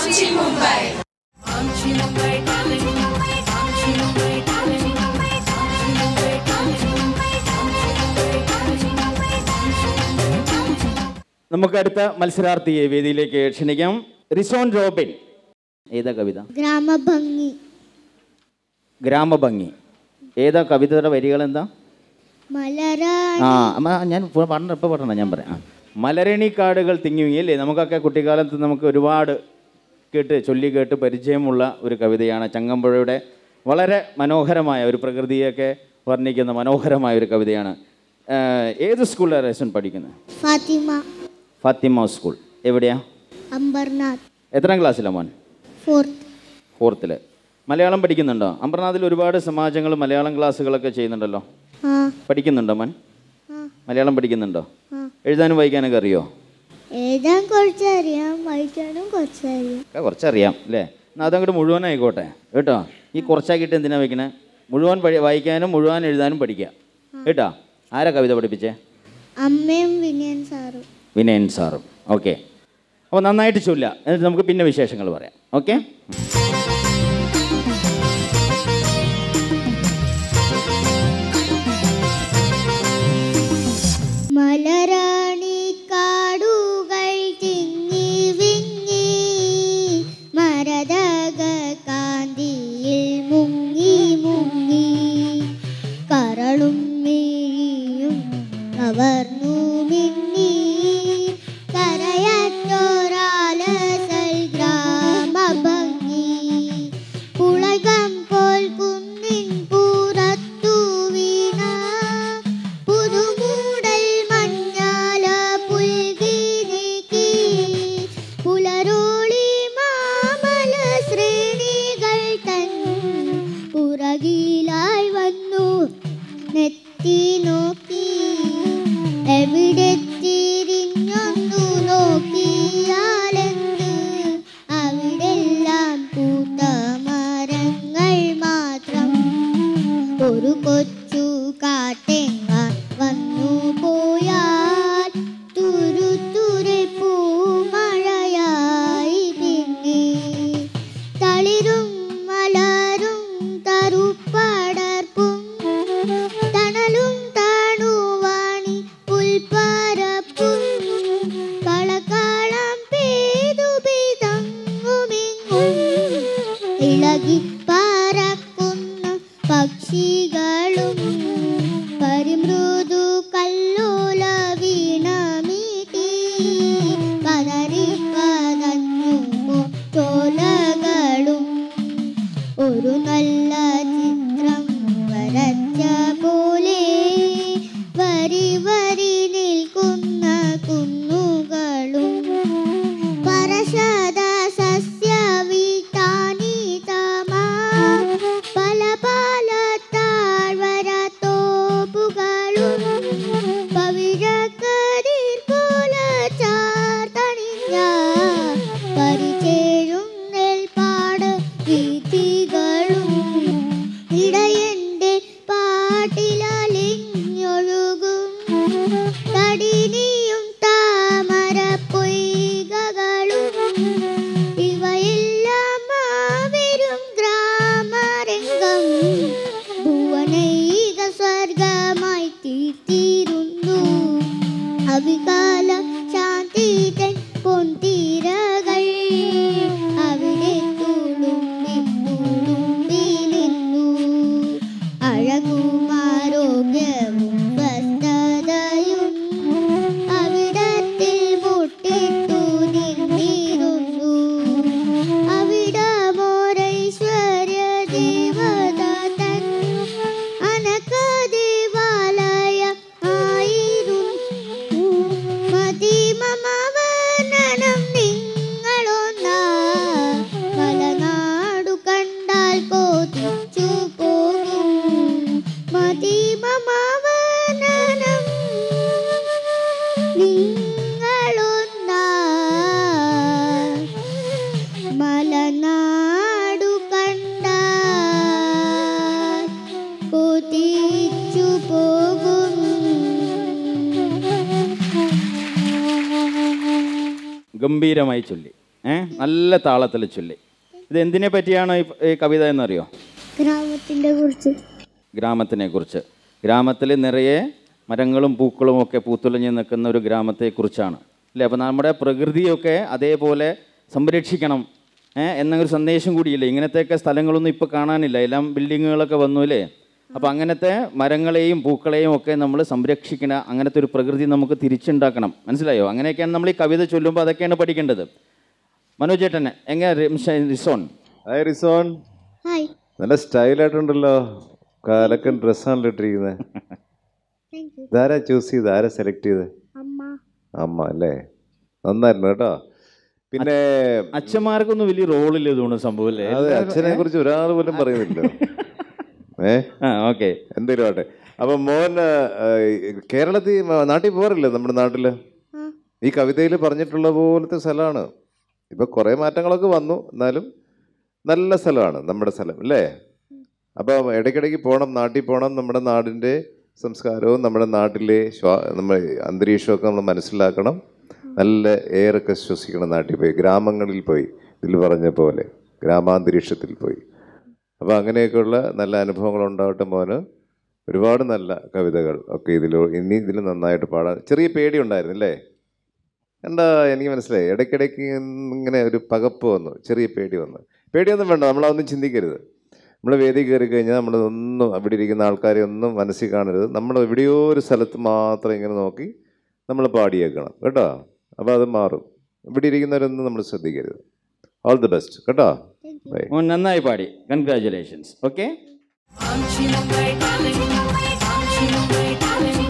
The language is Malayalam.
आमची मुंबई आमची मुंबई darling. आमची मुंबई darling. आमची मुंबई darling. आमची मुंबई darling. നമുക്ക് അടുത്ത മത്സരാർത്ഥിയെ വേദിയിലേക്ക് ക്ഷണിക്കാം റിസോൺ റോബിൻ ഏതാ കവിത ഗ്രാമഭംഗി ഗ്രാമഭംഗി ഏതാ കവിതയുടെ വരികൾ എന്താ മലരാണി ആ അമ്മ ഞാൻ ഇപ്പോൾ പറഞ്ഞ ഇപ്പോൾ പറഞ്ഞ ഞാൻ പറയാം ആ. മലരണി കാടുകൾ തിങ്ങി വിങ്ങി അല്ലേ നമുക്കൊക്കെ കുട്ടിക്കാലത്ത് നമുക്ക് ഒരുപാട് കേട്ട് ചൊല്ലി കേട്ട് പരിചയമുള്ള ഒരു കവിതയാണ് ചങ്ങമ്പുഴയുടെ വളരെ മനോഹരമായ ഒരു പ്രകൃതിയൊക്കെ വർണ്ണിക്കുന്ന മനോഹരമായ ഒരു കവിതയാണ് ആ, ഏത് സ്കൂളിലാണ് റേഷൻ പഠിക്കുന്നത് ഫാത്തിമ ഫാത്തിമ സ്കൂൾ എവിടെയാ അംബർനാഥ് എത്രാം ക്ലാസ്സിലാണ് മോൻ ഫോർത്ത് ഫോർത്തിൽ മലയാളം പഠിക്കുന്നുണ്ടോ അമ്പർനാഥിൽ ഒരുപാട് സമാജങ്ങൾ മലയാളം ക്ലാസ്സുകളൊക്കെ ചെയ്യുന്നുണ്ടല്ലോ ആ പഠിക്കുന്നുണ്ടോ മോൻ ആ മലയാളം പഠിക്കുന്നുണ്ടോ ആ എഴുതാനും വായിക്കാനൊക്കെ അറിയോ എഴുതാൻ കുറച്ചറിയാം വായിക്കാനും കുറച്ചറിയാം ഒക്കെ കുറച്ചറിയാം അല്ലേ എന്നാൽ അതങ്ങോട്ട് മുഴുവനായിക്കോട്ടെ കേട്ടോ ഈ കുറച്ചാക്കിയിട്ട് എന്തിനാ വെക്കണേ മുഴുവൻ പഠി വായിക്കാനും മുഴുവൻ എഴുതാനും പഠിക്കുക കേട്ടോ ആരാ കവിത പഠിപ്പിച്ചേ അമ്മയും വിനയൻ സാറും വിനയൻ സാറും ഓക്കെ അപ്പോൾ നന്നായിട്ട് ചൊല്ല എന്നിട്ട് നമുക്ക് പിന്നെ വിശേഷങ്ങൾ പറയാം ഓക്കെ മലരാണി കാടുകൾ തിങ്ങി വിങ്ങി മരതക കാന്തിയിൽ മുങ്ങി മുങ്ങി കരളും മിഴിയും കവർന്നു മിന്നി കരയറ്റോരാലസൽ ഗ്രാമഭംഗി പുളകം പോൽ കുന്നിൻ പുറത്തു വീണ പുതുമൂടൽ മഞ്ഞാല പുൽകി നീക്കി പുലരോളി മാമല ശ്രേണികൾ തൻ പുറകിലായി വന്നു നെത്തി നോക്കി എവിടെ തിരിഞ്ഞൊന്നു നോക്കിയാലെന്ത് അവിടെല്ലാം പൂത്ത മരങ്ങൾ മാത്രം ഒരു കൊച്ചു കാട്ടെങ്ങ വന്നു പോയാൽ തുരുതുരെ പൂമഴയായി പിന്നെ തളിരും മലരും തറുപ്പടർപ്പും തണലും താണുവാണി പുൽപ്പരപ്പും കളക്കളം പെയ്തു പിതങ്ങുമിങ്ങും ഇളകി പറക്കുന്ന പക്ഷികളും പരിമൃദു കല്ലോല വീണമീട്ടി പതറി പതഞ്ഞു ചോലകളും ഒരു നല്ല ചിത്രം വരച്ച പോലെ വരി വരി നിൽക്കുന്ന കുന്നുകളും പരശത സസ്യ വിതാനിതമാ പല പല താഴ്വര തോപ്പുകളും പവിഴക്കതിർ പോല ചാർത്തണിഞ്ഞ പരിചേഴും നെൽപ്പാട് വീഥികളും ഇടയന്റെ പാട്ടിലലിഞ്ഞൊഴുകും കടിനിയും താമര പൊയ്കകളും ഇവയെല്ലാം മാവരും ഗ്രാമരംഗം ഭുവനൈക സ്വർഗമായി തീർത്തിരുന്നു അവികാല ശാന്തി തൻ പൊൻതീരകൾ അവിടെ തുളുമ്പി തുളുമ്പി നിന്നു അഴകുമാരോഗ്യവും സ്വസ്ഥതയും അവിടത്തിൽ മുട്ടിട്ടു നിന്നിരുന്നു അവിടമോരൈശ്വര്യ ദേവത തൻ അനക്ക ദേവാലയ ആയിരുന്നു മതിമമവർണ്ണനം നിങ്ങളൊന്നാ മലനാടു കണ്ടാൽ കൊതിച്ചു പോകും മതിമമവർണ്ണനം നിങ്ങളൊന്നാ മലനാടു കണ്ടാൽ കൊതിച്ചു പോകും ഗംഭീരമായി ചൊല്ലി ഏ നല്ല താളത്തിൽ ചൊല്ലി ഇത് എന്തിനെ പറ്റിയാണ് ഈ ഈ കവിത എന്നറിയോ ഗ്രാമത്തിൻ്റെ കുറിച്ച് ഗ്രാമത്തിനെ കുറിച്ച് ഗ്രാമത്തിൽ നിറയെ മരങ്ങളും പൂക്കളും ഒക്കെ പൂത്തുലഞ്ഞ് നിൽക്കുന്ന ഒരു ഗ്രാമത്തെക്കുറിച്ചാണ് അല്ലേ അപ്പോൾ നമ്മുടെ പ്രകൃതിയൊക്കെ അതേപോലെ സംരക്ഷിക്കണം ഏ, എന്നൊരു സന്ദേശം കൂടിയില്ലേ ഇങ്ങനത്തെയൊക്കെ സ്ഥലങ്ങളൊന്നും ഇപ്പോൾ കാണാനില്ല എല്ലാം ബിൽഡിങ്ങുകളൊക്കെ വന്നു അല്ലേ അപ്പോൾ അങ്ങനത്തെ മരങ്ങളെയും പൂക്കളെയും ഒക്കെ നമ്മൾ സംരക്ഷിക്കണം അങ്ങനത്തെ ഒരു പ്രകൃതി നമുക്ക് തിരിച്ചുണ്ടാക്കണം മനസ്സിലായോ അങ്ങനെയൊക്കെയാണ് നമ്മൾ ഈ കവിത ചൊല്ലുമ്പോൾ അതൊക്കെയാണ് പഠിക്കേണ്ടത് മനോജ് ചേട്ടൻ എങ്ങനെ റിസോൺ ഹായ് റിസോൺ ഹായ് നല്ല സ്റ്റൈലായിട്ടുണ്ടല്ലോ കാലക്കൻ ഡ്രസ്സാണല്ലോ ഇട്ടിരിക്കുന്നത് താങ്ക് യു ഇതാരാ ചൂസ് ചെയ്ത് ആരാ സെലക്ട് ചെയ്ത് അമ്മ അമ്മ അല്ലേ നന്നായിരുന്നു കേട്ടോ പിന്നെ അച്ഛന്മാർക്കൊന്നും വലിയ റോളില്ല തോന്നുന്നു സംഭവം അല്ലേ അതെ അച്ഛനെ കുറിച്ച് ഒരാൾ പോലും പറയുന്നില്ല ഏ ആ ഓക്കെ എന്തേലും ആട്ടെ അപ്പൊ മോൻ ആ, കേരളത്തിൽ മ- നാട്ടിൽ പോകാറില്ലേ നമ്മുടെ നാട്ടില് ആ ഈ കവിതയിൽ പറഞ്ഞിട്ടുള്ള പോലത്തെ സ്ഥലമാണ് ഇപ്പൊ കുറേ മാറ്റങ്ങളൊക്കെ വന്നു എന്നാലും നല്ല സ്ഥലമാണ് നമ്മുടെ സ്ഥലം അല്ലേ അപ്പോൾ ഇടയ്ക്കിടയ്ക്ക് പോകണം നാട്ടിൽ പോകണം നമ്മുടെ നാടിൻ്റെ സംസ്കാരവും നമ്മുടെ നാട്ടിലെ ശ്വാ നമ്മുടെ അന്തരീക്ഷമൊക്കെ നമ്മൾ മനസ്സിലാക്കണം നല്ല എയറൊക്കെ ശ്വസിക്കണം നാട്ടിൽ പോയി ഗ്രാമങ്ങളിൽ പോയി ഇതിൽ പറഞ്ഞ പോലെ ഗ്രാമാന്തരീക്ഷത്തിൽ പോയി അപ്പോൾ അങ്ങനെയൊക്കെയുള്ള നല്ല അനുഭവങ്ങൾ ഉണ്ടാവട്ടെ മോന് ഒരുപാട് നല്ല കവിതകൾ ഒക്കെ ഇതിൽ ഇനി ഇതിൽ നന്നായിട്ട് പാടാൻ ചെറിയ പേടി ഉണ്ടായിരുന്നു അല്ലേ എന്താ എനിക്ക് മനസ്സിലായി ഇടയ്ക്കിടയ്ക്ക് ഇങ്ങനെ ഒരു പകപ്പ് വന്നു ചെറിയ പേടി വന്നു പേടിയൊന്നും വേണ്ട നമ്മളതൊന്നും ചിന്തിക്കരുത് നമ്മൾ വേദി കയറി കഴിഞ്ഞാൽ നമ്മൾ ഒന്നും അവിടെ ഇരിക്കുന്ന ആൾക്കാരെ ഒന്നും മനസ്സിൽ കാണരുത് നമ്മൾ എവിടെയോ ഒരു സ്ഥലത്ത് മാത്രം ഇങ്ങനെ നോക്കി നമ്മൾ പാടിയേക്കണം കേട്ടോ അപ്പോൾ അത് മാറും ഇവിടെ ഇരിക്കുന്നവരൊന്നും നമ്മൾ ശ്രദ്ധിക്കരുത് ഓൾ ദി ബെസ്റ്റ് കേട്ടോ ബൈ മോൻ നന്നായി പാടി congratulations okay Auntie Mumbai, darling. Auntie Mumbai, darling.